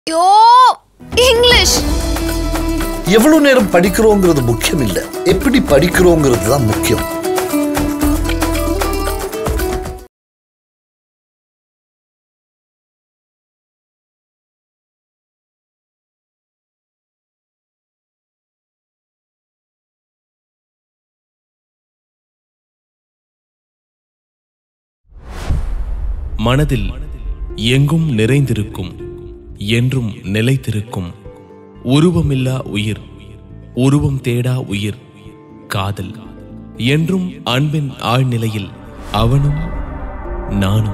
ஐயோ இங்கிலீஷ் எவ்வளவு நேரம் படிக்கிறோங்கிறது முக்கியம் இல்ல எப்படி படிக்கிறோங்கிறது தான் முக்கியம் மனதில் எங்கும் நிறைந்திருக்கும் என்றும் நிலைத்திருக்கும் உருவமில்லா உயிர் உருவம் தேடா உயிர் காதல் என்றும் அன்பின் ஆழ்நிலையில் அவனும் நானும்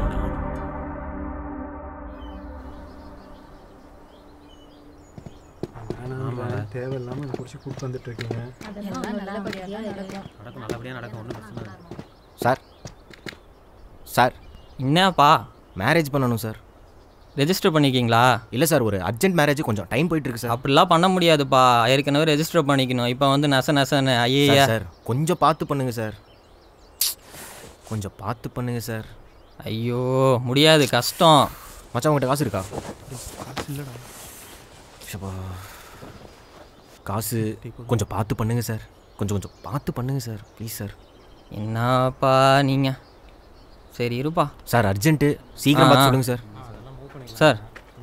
தேவையில்லாமல் இதை பிடிச்சி கூப்பிட்டு வந்துட்டு இருக்கீங்க நடக்கும் நல்லபடியாக நடக்கும் ஒன்றும் பிரச்சனை இல்லை சார் சார் என்னப்பா மேரேஜ் பண்ணணும் சார் ரெஜிஸ்டர் பண்ணிக்கிங்களா இல்லை சார் ஒரு அர்ஜென்ட் மேரேஜ் கொஞ்சம் டைம் போயிட்டு இருக்கு சார் அப்படிலாம் பண்ண முடியாதுப்பா ஏற்கனவே ரெஜிஸ்டர் பண்ணிக்கணும் இப்போ வந்து நச நசன்னு ஐயா சார், சார் கொஞ்சம் பார்த்து பண்ணுங்க சார் கொஞ்சம் பார்த்து பண்ணுங்க சார் ஐயோ முடியாது கஷ்டம் மச்சான் உங்கள்கிட்ட காசு இருக்கா ஷப்பா. காசு கொஞ்சம் பார்த்து பண்ணுங்க சார் கொஞ்சம் கொஞ்சம் பார்த்து பண்ணுங்க சார் ப்ளீஸ் சார் என்னப்பா நீங்கள் சரி இருப்பா சார் அர்ஜென்ட்டு சீக்கிரம் ஆ, பார்த்து ஆ. சொல்லுங்க சார் சார்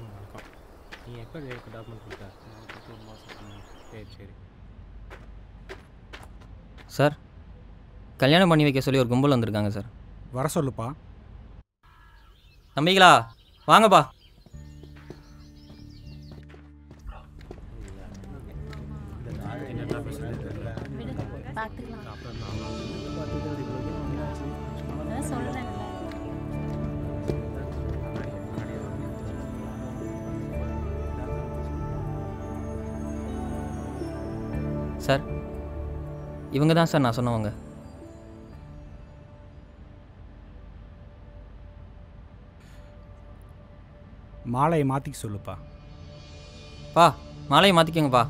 சார் கல்யாணம் பண்ணி வைக்க சொல்லி ஒரு கும்பல் வந்திருக்காங்க சார் வர சொல்லுப்பா தம்பிகளா வாங்கப்பா சார் இவங்க தான் சார் நான் சொன்னவங்க மாலையை மாற்றிக்க சொல்லுப்பா பா மாலையை மாற்றிக்கோங்கப்பா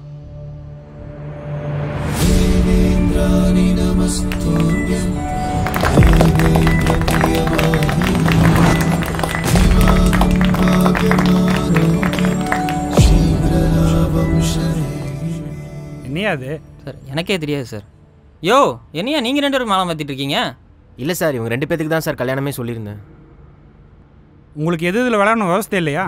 என்னையா அது சார் எனக்கே தெரியாது சார் யோ என்னையா நீங்கள் ரெண்டு பேரும் மாலை மாற்றிட்டு இருக்கீங்க இல்லை சார் இவங்க ரெண்டு பேத்துக்கு தான் சார் கல்யாணமே சொல்லியிருந்தேன் உங்களுக்கு எது இதில் விளையாடணும் விவசாயம் இல்லையா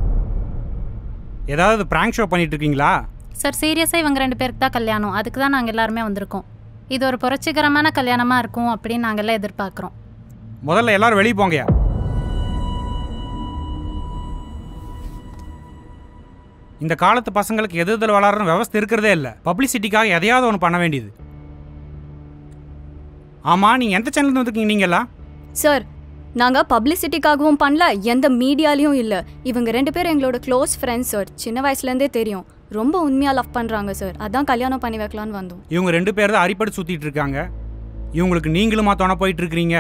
ஏதாவது ப்ராங்க் ஷோ பண்ணிட்டு இருக்கீங்களா சார் சீரியஸாக இவங்க ரெண்டு பேருக்கு தான் கல்யாணம் அதுக்கு தான் நாங்கள் எல்லாருமே வந்திருக்கோம் இது ஒரு புரட்சிகரமான கல்யாணமாக இருக்கும் அப்படின்னு நாங்கள்லாம் எதிர்பார்க்குறோம் முதல்ல எல்லாரும் வெளியே போங்கயா இந்த காலத்து பசங்களுக்கு எது இதில் விளாட்றன்னு விவஸ்தை இருக்கிறதே இல்லை பப்ளிசிட்டிக்காக எதையாவது ஒன்று பண்ண வேண்டியது ஆமாம் நீங்கள் எந்த சேனல் வந்துருக்கீங்க நீங்களா சார் நாங்கள் பப்ளிசிட்டிக்காகவும் பண்ணல எந்த மீடியாலையும் இல்லை இவங்க ரெண்டு பேரும் எங்களோட க்ளோஸ் ஃப்ரெண்ட்ஸ் சார் சின்ன வயசுலேருந்தே தெரியும் ரொம்ப உண்மையாக லவ் பண்ணுறாங்க சார் அதான் கல்யாணம் பண்ணி வைக்கலான்னு வந்தோம் இவங்க ரெண்டு பேர் தான் அரிப்படி சுற்றிட்டு இருக்காங்க இவங்களுக்கு நீங்களுமா துணை போயிட்டு இருக்கிறீங்க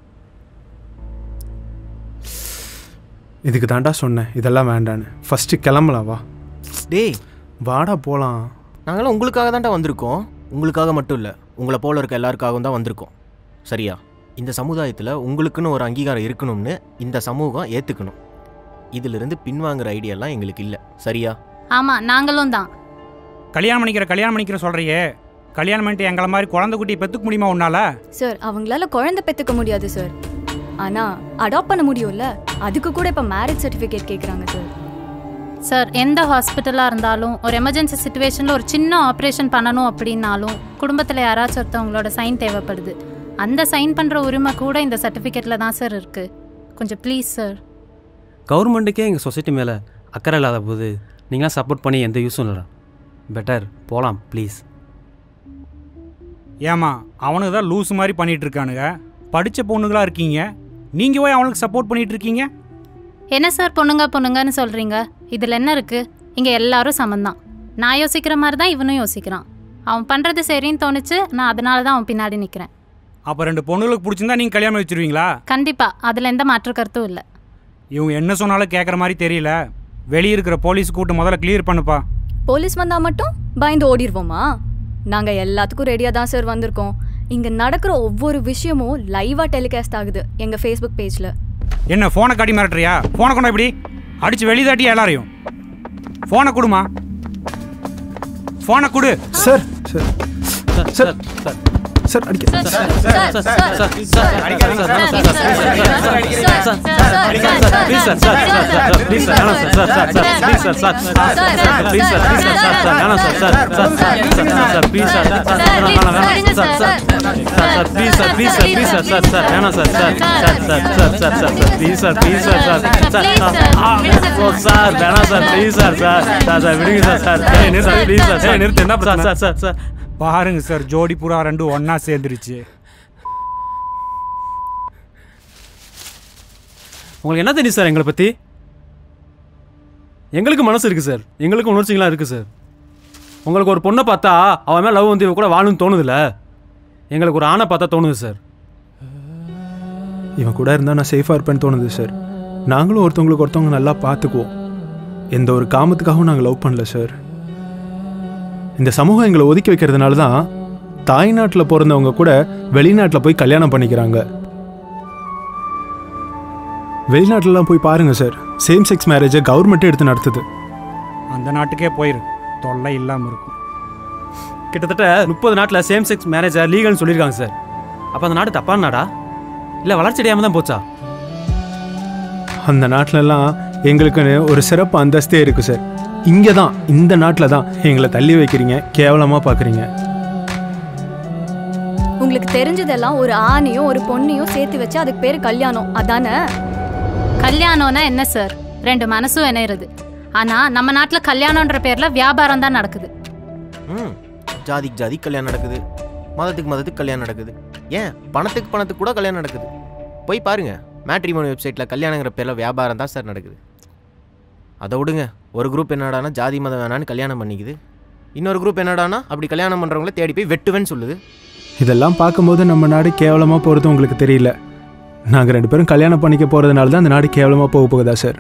இதுக்கு தாண்டா சொன்னேன் இதெல்லாம் வேண்டான்னு ஃபஸ்ட்டு கிளம்பலாம் வா டேய் வாடா போகலாம் நாங்களாம் உங்களுக்காக தான்டா வந்திருக்கோம் உங்களுக்காக மட்டும் இல்லை உங்களை போல இருக்க எல்லாருக்காகவும் தான் வந்திருக்கோம் சரியா இந்த சமுதாயத்தில் உங்களுக்குன்னு ஒரு அங்கீகாரம் இருக்கணும்னு இந்த சமூகம் ஏற்றுக்கணும் இதிலிருந்து பின்வாங்குற ஐடியாலாம் எங்களுக்கு இல்லை சரியா ஆமாம் நாங்களும் தான் கல்யாணம் பண்ணிக்கிற கல்யாணம் பண்ணிக்கிற சொல்கிறியே கல்யாணம் பண்ணிட்டு எங்களை மாதிரி குழந்தை குட்டியை பெற்றுக்க முடியுமா உன்னால சார் அவங்களால குழந்தை பெற்றுக்க முடியாது சார் ஆனால் அடாப்ட் பண்ண முடியும்ல அதுக்கு கூட இப்போ மேரேஜ் சர்டிஃபிகேட் கேட்குறாங்க சார் சார் எந்த ஹாஸ்பிட்டலாக இருந்தாலும் ஒரு எமர்ஜென்சி சுச்சுவேஷனில் ஒரு சின்ன ஆப்ரேஷன் பண்ணணும் அப்படின்னாலும் குடும்பத்தில் யாராச்சும் ஒருத்தவங்களோட சைன் தேவைப்படுது அந்த சைன் பண்ணுற உரிமை கூட இந்த சர்டிஃபிகேட்டில் தான் சார் இருக்குது கொஞ்சம் ப்ளீஸ் சார் கவர்மெண்ட்டுக்கே எங்கள் சொசைட்டி மேலே அக்கறை இல்லாத போது நீங்களாம் சப்போர்ட் பண்ணி எந்த யூஸும் இல்லைடா பெட்டர் போகலாம் ப்ளீஸ் ஏமா அவனுக்கு தான் லூஸ் மாதிரி பண்ணிட்டு இருக்கானுங்க படித்த பொண்ணுங்களா இருக்கீங்க நீங்கள் போய் அவனுக்கு சப்போர்ட் பண்ணிட்டு இருக்கீங்க என்ன சார் பொண்ணுங்க பொண்ணுங்கன்னு சொல்கிறீங்க இதில் என்ன இருக்குது இங்கே எல்லாரும் சமந்தான் நான் யோசிக்கிற மாதிரி தான் இவனும் யோசிக்கிறான் அவன் பண்ணுறது சரின்னு தோணுச்சு நான் அதனால தான் அவன் பின்னாடி நிற்கிறேன் அப்போ ரெண்டு பொண்ணுங்களுக்கு பிடிச்சிருந்தா நீங்கள் கல்யாணம் வச்சிருவீங்களா கண்டிப்பாக அதில் எந்த மாற்று கருத்தும் இல்லை இவங்க என்ன சொன்னாலும் கேட்குற மாதிரி தெரியல வெளியே இருக்கிற போலீஸ் கூட்டு முதல்ல கிளியர் பண்ணுப்பா போலீஸ் வந்தால் மட்டும் பயந்து ஓடிடுவோமா நாங்கள் எல்லாத்துக்கும் ரெடியாக தான் சார் வந்திருக்கோம் இங்கே நடக்கிற ஒவ்வொரு விஷயமும் லைவாக டெலிகாஸ்ட் ஆகுது எங்கள் ஃபேஸ்புக் பேஜில் என்ன ஃபோனை காட்டி மிரட்டுறியா ஃபோனை கொண்டா இப்படி அடிச்சு வெளியே தாட்டியா எல்லாரையும் ஃபோனை கொடுமா ஃபோனை கொடு சார் சார் சார் சார் அடிக்க சார் வேணாம் sir please sir sir sir sir விடுங்க சார் சார் ஏய் நிறுத்து ப்ளீஸ் சார் சார் நிறுத்து என்ன சார் சார் சார் சார் பாருங்க சார் ஜோடி புறா ரெண்டும் ஒண்ணா சேர்ந்துருச்சு உங்களுக்கு என்ன தெரியும் சார் எங்களை பற்றி எங்களுக்கு மனசு இருக்குது சார் எங்களுக்கு உணர்ச்சிகளாக இருக்குது சார் உங்களுக்கு ஒரு பொண்ணை பார்த்தா அவன் மேலே லவ் வந்து இவ கூட வாழணும்னு தோணுதில்ல எங்களுக்கு ஒரு ஆணை பார்த்தா தோணுது சார் இவன் கூட இருந்தால் நான் சேஃபாக இருப்பேன்னு தோணுது சார் நாங்களும் ஒருத்தவங்களுக்கு ஒருத்தவங்க நல்லா பார்த்துக்குவோம் எந்த ஒரு காமத்துக்காகவும் நாங்கள் லவ் பண்ணல சார் இந்த சமூகம் எங்களை ஒதுக்கி வைக்கிறதுனால தான் தாய்நாட்டில் பிறந்தவங்க கூட வெளிநாட்டில் போய் கல்யாணம் பண்ணிக்கிறாங்க வெளிநாட்டிலலாம் போய் பாருங்க சார் சேம் செக்ஸ் மேரேஜை கவர்மெண்ட்டே எடுத்து நடத்துது அந்த நாட்டுக்கே போயிரு தொல்லை இல்லாம இருக்கும் கிட்டத்தட்ட முப்பது நாட்டில் சேம் செக்ஸ் மேரேஜை லீகல்னு சொல்லியிருக்காங்க சார் அப்போ அந்த நாடு தப்பான நாடா இல்லை வளர்ச்சி அடையாமல் தான் போச்சா அந்த நாட்டிலலாம் எங்களுக்குன்னு ஒரு சிறப்பு அந்தஸ்தே இருக்கு சார் இங்கே தான் இந்த நாட்டில் தான் எங்களை தள்ளி வைக்கிறீங்க கேவலமாக பார்க்குறீங்க உங்களுக்கு தெரிஞ்சதெல்லாம் ஒரு ஆணையும் ஒரு பொண்ணையும் சேர்த்து வச்சு அதுக்கு பேர் கல்யாணம் அதானே கல்யாணம்னா என்ன சார் ரெண்டு மனசும் இணையிறது ஆனா நம்ம நாட்டுல கல்யாணம்ன்ற பேர்ல வியாபாரம் தான் நடக்குது ம் ஜாதிக்கு ஜாதி கல்யாணம் நடக்குது மதத்துக்கு மதத்துக்கு கல்யாணம் நடக்குது ஏன் பணத்துக்கு பணத்துக்கு கூட கல்யாணம் நடக்குது போய் பாருங்க மேட்ரிமோனி வெப்சைட்டில் கல்யாணங்கிற பேரில் வியாபாரம் தான் சார் நடக்குது அதை விடுங்க ஒரு குரூப் என்னடானா ஜாதி மதம் வேணான்னு கல்யாணம் பண்ணிக்குது இன்னொரு குரூப் என்னடானா அப்படி கல்யாணம் பண்ணுறவங்கள தேடி போய் வெட்டுவேன்னு சொல்லுது இதெல்லாம் பார்க்கும்போது நம்ம நாடு கேவலமாக போகிறது உங்களுக்கு தெரியல நாங்கள் ரெண்டு பேரும் கல்யாணம் பண்ணிக்க போகிறதுனால தான் அந்த நாடு கேவலமாக போக போகுதா சார்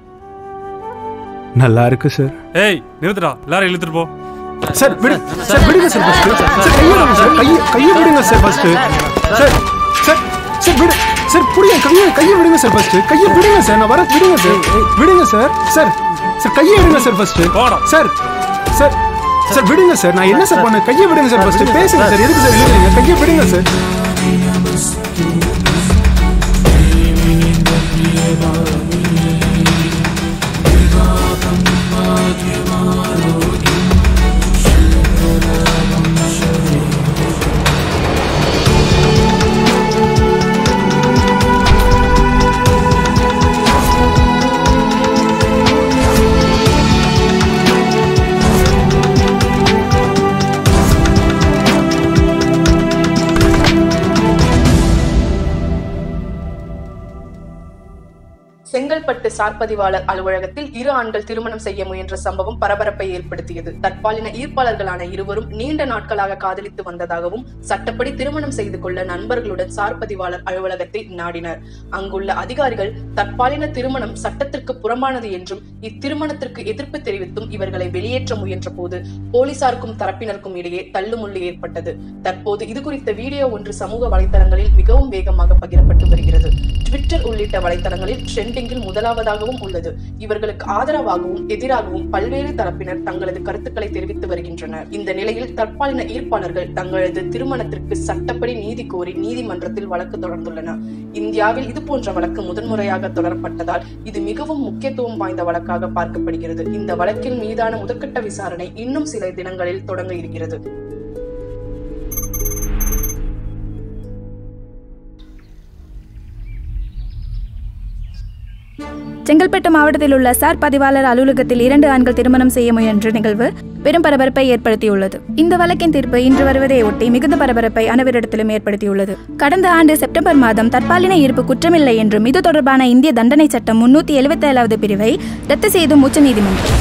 நல்லா இருக்கு சார் ஏய் நிறுத்துடா எல்லாரும் இழுத்துட்டு போ சார் விடு சார் விடுங்க சார் ஃபர்ஸ்ட் சார் கையை விடுங்க சார் கையை கையை விடுங்க sir first sir sir sir விடு சார் புரியும் கையை கையை விடுங்க சார் ஃபர்ஸ்ட் கையை விடுங்க சார் நான் வர விடுங்க சார் விடுங்க சார் சார் சார் கையை விடுங்க sir first sir sir sir விடுங்க சார் நான் என்ன சார் பண்ணேன் கையை விடுங்க சார் ஃபர்ஸ்ட் பேசுங்க சார் எதுக்கு சார் இழுக்கிறீங்க கையை விடுங்க சார் செங்கல்பட்டு சார்பதிவாளர் அலுவலகத்தில் இரு ஆண்கள் திருமணம் செய்ய முயன்ற சம்பவம் பரபரப்பை ஏற்படுத்தியது தற்பாலின ஈர்ப்பாளர்களான இருவரும் நீண்ட நாட்களாக காதலித்து வந்ததாகவும் சட்டப்படி திருமணம் செய்து கொள்ள நண்பர்களுடன் சார்பதிவாளர் அலுவலகத்தை நாடினர் அங்குள்ள அதிகாரிகள் தற்பாலின திருமணம் சட்டத்திற்கு புறம்பானது என்றும் இத்திருமணத்திற்கு எதிர்ப்பு தெரிவித்தும் இவர்களை வெளியேற்ற முயன்ற போது போலீசாருக்கும் தரப்பினருக்கும் இடையே தள்ளுமுள்ளு ஏற்பட்டது தற்போது இது குறித்த வீடியோ ஒன்று சமூக வலைதளங்களில் மிகவும் வேகமாக பகிரப்பட்டு வருகிறது ட்விட்டர் உள்ளிட்ட வலைதளங்களில் ட்ரெண்டிங்கில் முதலாவதாகவும் உள்ளது இவர்களுக்கு ஆதரவாகவும் எதிராகவும் பல்வேறு தரப்பினர் தங்களது கருத்துக்களை தெரிவித்து வருகின்றனர் இந்த நிலையில் தற்பாலின ஈர்ப்பாளர்கள் தங்களது திருமணத்திற்கு சட்டப்படி நீதி கோரி நீதிமன்றத்தில் வழக்கு தொடர்ந்துள்ளனர் இந்தியாவில் இது போன்ற வழக்கு முதன்முறையாக தொடரப்பட்டதால் இது மிகவும் முக்கியத்துவம் வாய்ந்த வழக்காக பார்க்கப்படுகிறது இந்த வழக்கின் மீதான முதற்கட்ட விசாரணை இன்னும் சில தினங்களில் தொடங்க இருக்கிறது செங்கல்பட்டு மாவட்டத்தில் உள்ள சார் பதிவாளர் அலுவலகத்தில் இரண்டு ஆண்கள் திருமணம் செய்ய முயன்ற நிகழ்வு பெரும் பரபரப்பை ஏற்படுத்தியுள்ளது இந்த வழக்கின் தீர்ப்பு இன்று வருவதை ஒட்டி மிகுந்த பரபரப்பை அனைவரிடத்திலும் ஏற்படுத்தியுள்ளது கடந்த ஆண்டு செப்டம்பர் மாதம் தற்பாலின ஈர்ப்பு குற்றமில்லை என்றும் இது தொடர்பான இந்திய தண்டனை சட்டம் முன்னூத்தி எழுபத்தி ஏழாவது பிரிவை ரத்து செய்தும் உச்சநீதிமன்றம்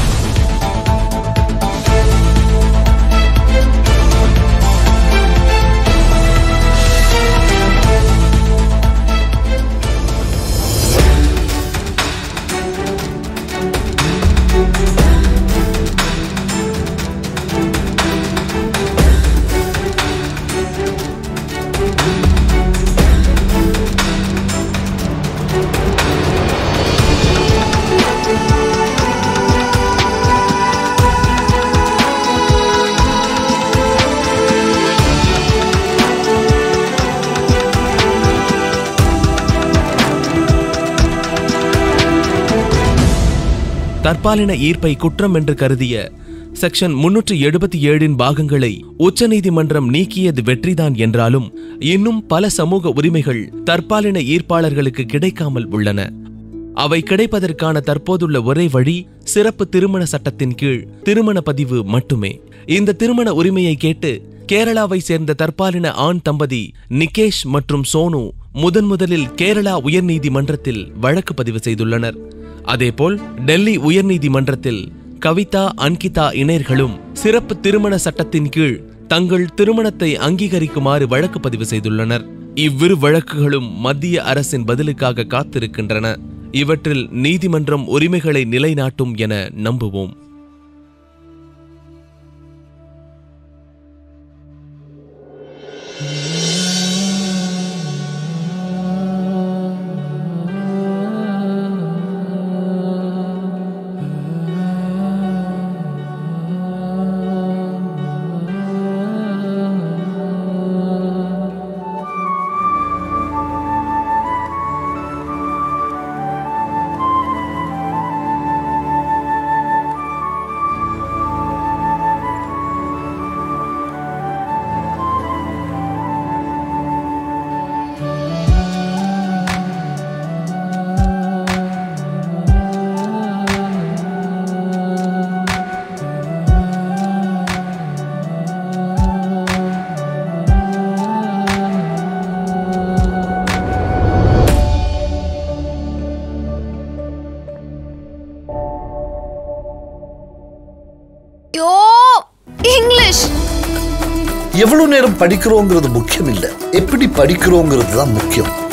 தற்பாலின ஈர்ப்பை குற்றம் என்று கருதிய செக்ஷன் முன்னூற்று எழுபத்தி ஏழின் பாகங்களை உச்சநீதிமன்றம் நீக்கியது வெற்றிதான் என்றாலும் இன்னும் பல சமூக உரிமைகள் தற்பாலின ஈர்ப்பாளர்களுக்கு கிடைக்காமல் உள்ளன அவை கிடைப்பதற்கான தற்போதுள்ள ஒரே வழி சிறப்பு திருமண சட்டத்தின் கீழ் திருமண பதிவு மட்டுமே இந்த திருமண உரிமையை கேட்டு கேரளாவை சேர்ந்த தற்பாலின ஆண் தம்பதி நிகேஷ் மற்றும் சோனு முதன் முதலில் கேரளா உயர்நீதிமன்றத்தில் வழக்கு பதிவு செய்துள்ளனர் அதேபோல் டெல்லி உயர்நீதிமன்றத்தில் கவிதா அன்கிதா இணையர்களும் சிறப்பு திருமண சட்டத்தின் கீழ் தங்கள் திருமணத்தை அங்கீகரிக்குமாறு வழக்கு பதிவு செய்துள்ளனர் இவ்விரு வழக்குகளும் மத்திய அரசின் பதிலுக்காக காத்திருக்கின்றன இவற்றில் நீதிமன்றம் உரிமைகளை நிலைநாட்டும் என நம்புவோம் யோ இங்கிலீஷ் எவ்வளவு நேரம் படிக்கிறோங்கிறது முக்கியம் இல்லை எப்படி படிக்கிறோங்கிறது தான் முக்கியம்